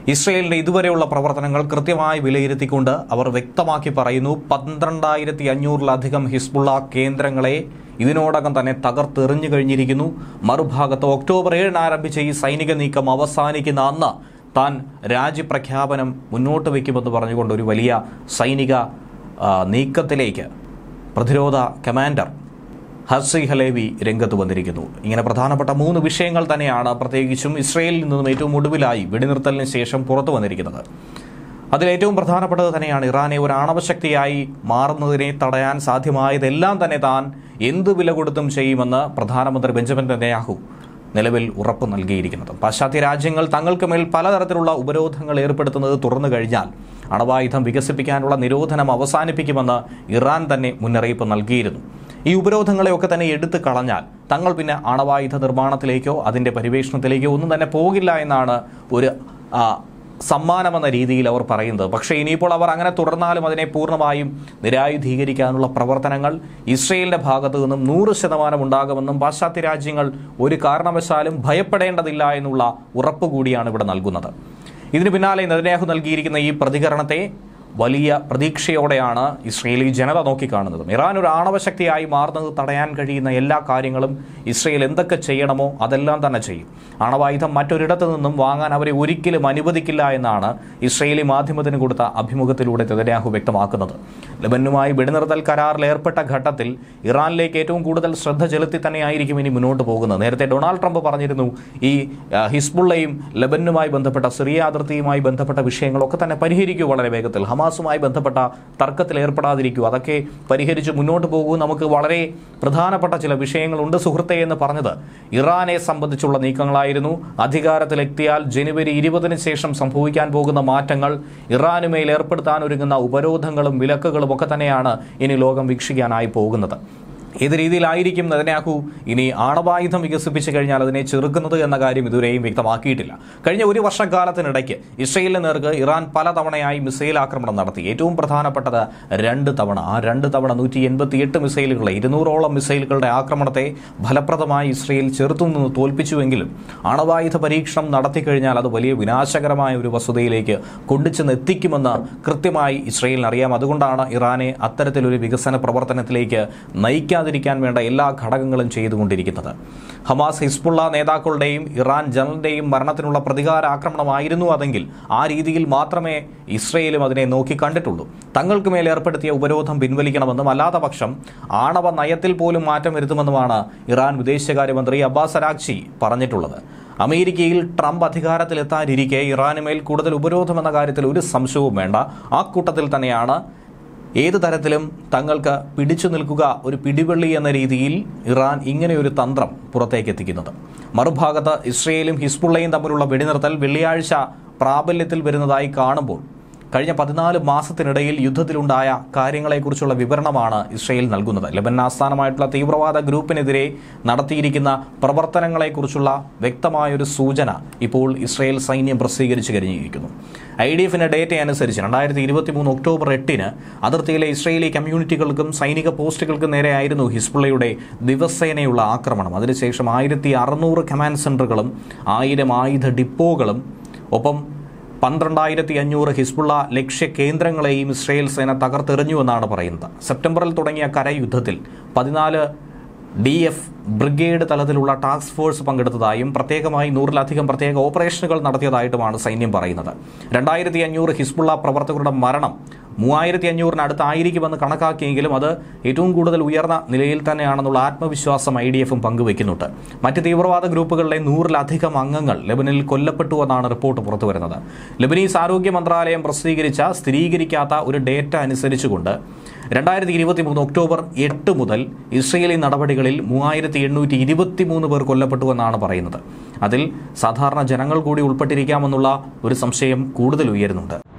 ഇസ്രയേലിന്റെ ഇതുവരെയുള്ള പ്രവർത്തനങ്ങൾ കൃത്യമായി വിലയിരുത്തിക്കൊണ്ട് അവർ വ്യക്തമാക്കി പറയുന്നു പന്ത്രണ്ടായിരത്തി അഞ്ഞൂറിലധികം ഹിസ്ബുള്ള കേന്ദ്രങ്ങളെ ഇതിനോടകം തന്നെ തകർത്തെറിഞ്ഞു കഴിഞ്ഞിരിക്കുന്നു മറുഭാഗത്ത് ഒക്ടോബർ ഏഴിന് ആരംഭിച്ച ഈ സൈനിക നീക്കം അവസാനിക്കുന്ന അന്ന് താൻ രാജ്യപ്രഖ്യാപനം മുന്നോട്ട് വയ്ക്കുമെന്ന് പറഞ്ഞുകൊണ്ട് ഒരു വലിയ സൈനിക ആ, നീക്കത്തിലേക്ക് പ്രതിരോധ കമാൻഡർ ഹർസി ഹലേവി രംഗത്ത് വന്നിരിക്കുന്നു ഇങ്ങനെ പ്രധാനപ്പെട്ട മൂന്ന് വിഷയങ്ങൾ തന്നെയാണ് പ്രത്യേകിച്ചും ഇസ്രയേലിൽ നിന്നും ഏറ്റവും ഒടുവിലായി വെടിനിർത്തലിന് ശേഷം പുറത്തു വന്നിരിക്കുന്നത് അതിൽ ഏറ്റവും പ്രധാനപ്പെട്ടത് തന്നെയാണ് ഇറാനെ ഒരു ആണവശക്തിയായി മാറുന്നതിനെ തടയാൻ സാധ്യമായതെല്ലാം തന്നെ താൻ എന്ത് വില കൊടുത്തും ചെയ്യുമെന്ന് പ്രധാനമന്ത്രി ബെഞ്ചമിൻ നെതന്യാഹു നിലവിൽ ഉറപ്പ് നൽകിയിരിക്കുന്നത് പാശ്ചാത്യ രാജ്യങ്ങൾ തങ്ങൾക്ക് മേൽ പലതരത്തിലുള്ള ഉപരോധങ്ങൾ ഏർപ്പെടുത്തുന്നത് തുറന്നു കഴിഞ്ഞാൽ അണവായുധം വികസിപ്പിക്കാനുള്ള നിരോധനം അവസാനിപ്പിക്കുമെന്ന് ഇറാൻ തന്നെ മുന്നറിയിപ്പ് നൽകിയിരുന്നു ഈ ഉപരോധങ്ങളെയൊക്കെ തന്നെ എടുത്തു കളഞ്ഞാൽ തങ്ങൾ പിന്നെ അണവായുധ നിർമ്മാണത്തിലേക്കോ അതിന്റെ പരിവേഷണത്തിലേക്കോ ഒന്നും തന്നെ പോകില്ല എന്നാണ് ഒരു ആ, സമ്മാനമെന്ന രീതിയിൽ അവർ പറയുന്നത് പക്ഷേ ഇനിയിപ്പോൾ അവർ അങ്ങനെ തുടർന്നാലും അതിനെ പൂർണ്ണമായും നിരായുധീകരിക്കാനുള്ള പ്രവർത്തനങ്ങൾ ഇസ്രയേലിന്റെ ഭാഗത്തു നിന്നും നൂറ് ശതമാനം ഉണ്ടാകുമെന്നും പാശ്ചാത്യ രാജ്യങ്ങൾ ഒരു കാരണവശാലും ഭയപ്പെടേണ്ടതില്ല എന്നുള്ള ഉറപ്പ് കൂടിയാണ് ഇവിടെ നൽകുന്നത് ഇതിന് പിന്നാലെ നെതന്യാഹു നൽകിയിരിക്കുന്ന ഈ പ്രതികരണത്തെ വലിയ പ്രതീക്ഷയോടെയാണ് ഇസ്രയേലി ജനത നോക്കിക്കാണുന്നത് ഇറാൻ ഒരു ആണവശക്തിയായി മാറുന്നത് തടയാൻ കഴിയുന്ന എല്ലാ കാര്യങ്ങളും ഇസ്രയേൽ എന്തൊക്കെ ചെയ്യണമോ അതെല്ലാം തന്നെ ചെയ്യും ആണവായുധം മറ്റൊരിടത്തു നിന്നും വാങ്ങാൻ അവരെ ഒരിക്കലും അനുവദിക്കില്ല എന്നാണ് ഇസ്രയേലി മാധ്യമത്തിന് കൊടുത്ത അഭിമുഖത്തിലൂടെ നെതന്യാഹു വ്യക്തമാക്കുന്നത് ലബനുമായി വെടിനിർത്തൽ കരാറിൽ ഏർപ്പെട്ട ഘട്ടത്തിൽ ഇറാനിലേക്ക് ഏറ്റവും കൂടുതൽ ശ്രദ്ധ ചെലുത്തി തന്നെയായിരിക്കും ഇനി മുന്നോട്ട് പോകുന്നത് നേരത്തെ ഡൊണാൾഡ് ട്രംപ് പറഞ്ഞിരുന്നു ഈ ആ, ഹിസ്ബുള്ളയും ലബനുമായി ബന്ധപ്പെട്ട സിറിയ അതിർത്തിയുമായി ബന്ധപ്പെട്ട വിഷയങ്ങളൊക്കെ തന്നെ പരിഹരിക്കൂ വളരെ വേഗത്തിൽ ഹമാസുമായി ബന്ധപ്പെട്ട തർക്കത്തിൽ ഏർപ്പെടാതിരിക്കൂ അതൊക്കെ പരിഹരിച്ച് മുന്നോട്ട് പോകൂ നമുക്ക് വളരെ പ്രധാനപ്പെട്ട ചില വിഷയങ്ങളുണ്ട് സുഹൃത്തെ എന്ന് പറഞ്ഞത് ഇറാനെ സംബന്ധിച്ചുള്ള നീക്കങ്ങളായിരുന്നു അധികാരത്തിലെത്തിയാൽ ജനുവരി ഇരുപതിന് ശേഷം സംഭവിക്കാൻ പോകുന്ന മാറ്റങ്ങൾ ഇറാനുമേൽ ഏർപ്പെടുത്താൻ ഒരുങ്ങുന്ന ഉപരോധങ്ങളും വിലക്കുകളും ഒക്കെ തന്നെയാണ് ഇനി ലോകം വീക്ഷിക്കാനായി പോകുന്നത് ഏത് രീതിയിലായിരിക്കും നെതന്യാഹു ഇനി ആണവായുധം വികസിപ്പിച്ചു കഴിഞ്ഞാൽ അതിനെ ചെറുക്കുന്നത് എന്ന കാര്യം ഇതുവരെയും വ്യക്തമാക്കിയിട്ടില്ല കഴിഞ്ഞ ഒരു വർഷക്കാലത്തിനിടയ്ക്ക് ഇസ്രയേലിന് നേർക്ക് ഇറാൻ പലതവണയായി മിസൈൽ ആക്രമണം നടത്തി ഏറ്റവും പ്രധാനപ്പെട്ടത് രണ്ട് തവണ ആ രണ്ട് തവണ നൂറ്റി എൺപത്തിയെട്ട് മിസൈലുകളെ ഇരുന്നൂറോളം മിസൈലുകളുടെ ആക്രമണത്തെ ഫലപ്രദമായി ഇസ്രയേൽ ചെറുത്തുനിന്ന് തോൽപ്പിച്ചുവെങ്കിലും ആണവായുധ പരീക്ഷണം നടത്തിക്കഴിഞ്ഞാൽ അത് വലിയ വിനാശകരമായ ഒരു വസ്തുതയിലേക്ക് കൊണ്ടുചെന്ന് എത്തിക്കുമെന്ന് കൃത്യമായി ഇസ്രയേലിന് അറിയാം അതുകൊണ്ടാണ് ഇറാനെ അത്തരത്തിലൊരു വികസന പ്രവർത്തനത്തിലേക്ക് നയിക്കാതിരിക്കാൻ വേണ്ട എല്ലാ ഘടകങ്ങളും ചെയ്തുകൊണ്ടിരിക്കുന്നത് ഹമാസ് ഹിസ്ബുള്ള നേതാക്കളുടെയും ഇറാൻ ജനറലിന്റെയും മരണത്തിനുള്ള പ്രതികാര ആക്രമണമായിരുന്നു അതെങ്കിൽ ആ രീതിയിൽ മാത്രമേ ഇസ്രയേലും അതിനെ നോക്കി കണ്ടിട്ടുള്ളൂ തങ്ങൾക്ക് മേൽ ഏർപ്പെടുത്തിയ ഉപരോധം പിൻവലിക്കണമെന്നും അല്ലാത്ത പക്ഷം ആണവ നയത്തിൽ പോലും മാറ്റം വരുത്തുമെന്നുമാണ് ഇറാൻ വിദേശകാര്യമന്ത്രി അബ്ബാസ് അരാക്ചി പറഞ്ഞിട്ടുള്ളത് അമേരിക്കയിൽ ട്രംപ് അധികാരത്തിലെത്താനിരിക്കെ ഇറാനുമേൽ കൂടുതൽ ഉപരോധം എന്ന കാര്യത്തിൽ ഒരു സംശയവും വേണ്ട ആ കൂട്ടത്തിൽ തന്നെയാണ് ഏത് തരത്തിലും തങ്ങൾക്ക് പിടിച്ചു നിൽക്കുക ഒരു പിടിവള്ളി എന്ന രീതിയിൽ ഇറാൻ ഇങ്ങനെ ഒരു തന്ത്രം പുറത്തേക്ക് എത്തിക്കുന്നത് മറുഭാഗത്ത് ഇസ്രയേലും ഹിസ്ബുള്ളയും തമ്മിലുള്ള വെടിനിർത്തൽ വെള്ളിയാഴ്ച പ്രാബല്യത്തിൽ വരുന്നതായി കാണുമ്പോൾ കഴിഞ്ഞ പതിനാല് മാസത്തിനിടയിൽ യുദ്ധത്തിലുണ്ടായ കാര്യങ്ങളെക്കുറിച്ചുള്ള വിവരണമാണ് ഇസ്രയേൽ നൽകുന്നത് ലബൻ ആസ്ഥാനമായിട്ടുള്ള തീവ്രവാദ ഗ്രൂപ്പിനെതിരെ നടത്തിയിരിക്കുന്ന പ്രവർത്തനങ്ങളെക്കുറിച്ചുള്ള വ്യക്തമായൊരു സൂചന ഇപ്പോൾ ഇസ്രയേൽ സൈന്യം പ്രസിദ്ധീകരിച്ചു കഴിഞ്ഞിരിക്കുന്നു ഐ ഡി എഫിന്റെ ഡേറ്റ അനുസരിച്ച് രണ്ടായിരത്തി ഇരുപത്തി മൂന്ന് ഒക്ടോബർ എട്ടിന് അതിർത്തിയിലെ ഇസ്രയേലി കമ്മ്യൂണിറ്റികൾക്കും സൈനിക പോസ്റ്റുകൾക്കും നേരെയായിരുന്നു ഹിസ്ബുള്ളയുടെ ദിവസേനയുള്ള ആക്രമണം അതിനുശേഷം ആയിരത്തി അറുന്നൂറ് കമാൻഡ് സെന്ററുകളും ആയിരം ആയുധ ഡിപ്പോകളും ഒപ്പം പന്ത്രണ്ടായിരത്തി അഞ്ഞൂറ് ഹിസ്ബുള്ള ലക്ഷ്യ കേന്ദ്രങ്ങളെയും ഇസ്രയേൽ സേന തകർത്തെറിഞ്ഞുവെന്നാണ് പറയുന്നത് സെപ്റ്റംബറിൽ തുടങ്ങിയ കരയുദ്ധത്തിൽ പതിനാല് ഡി എഫ് ബ്രിഗേഡ് തലത്തിലുള്ള ടാസ്ക് ഫോഴ്സ് പങ്കെടുത്തതായും പ്രത്യേകമായി നൂറിലധികം പ്രത്യേക ഓപ്പറേഷനുകൾ നടത്തിയതായിട്ടുമാണ് സൈന്യം പറയുന്നത് രണ്ടായിരത്തി അഞ്ഞൂറ് ഹിസ്ബുള്ള പ്രവർത്തകരുടെ മരണം മൂവായിരത്തി അഞ്ഞൂറിനടുത്തായിരിക്കുമെന്ന് കണക്കാക്കിയെങ്കിലും അത് ഏറ്റവും കൂടുതൽ ഉയർന്ന നിലയിൽ തന്നെയാണെന്നുള്ള ആത്മവിശ്വാസം ഐ ഡി എഫും പങ്കുവയ്ക്കുന്നുണ്ട് മറ്റ് തീവ്രവാദ ഗ്രൂപ്പുകളിലെ നൂറിലധികം അംഗങ്ങൾ ലെബനിൽ കൊല്ലപ്പെട്ടുവെന്നാണ് റിപ്പോർട്ട് പുറത്തുവരുന്നത് ലെബനീസ് ആരോഗ്യ മന്ത്രാലയം പ്രസിദ്ധീകരിച്ച സ്ഥിരീകരിക്കാത്ത ഒരു ഡേറ്റ അനുസരിച്ചുകൊണ്ട് രണ്ടായിരത്തി ഇരുപത്തി മൂന്ന് ഒക്ടോബർ എട്ട് മുതൽ ഇസ്രയേലി നടപടികളിൽ മൂവായിരത്തി എണ്ണൂറ്റി ഇരുപത്തി മൂന്ന് പേർ കൊല്ലപ്പെട്ടുവെന്നാണ് പറയുന്നത് അതിൽ സാധാരണ ജനങ്ങൾ കൂടി ഉൾപ്പെട്ടിരിക്കാമെന്നുള്ള ഒരു സംശയം കൂടുതൽ ഉയരുന്നുണ്ട്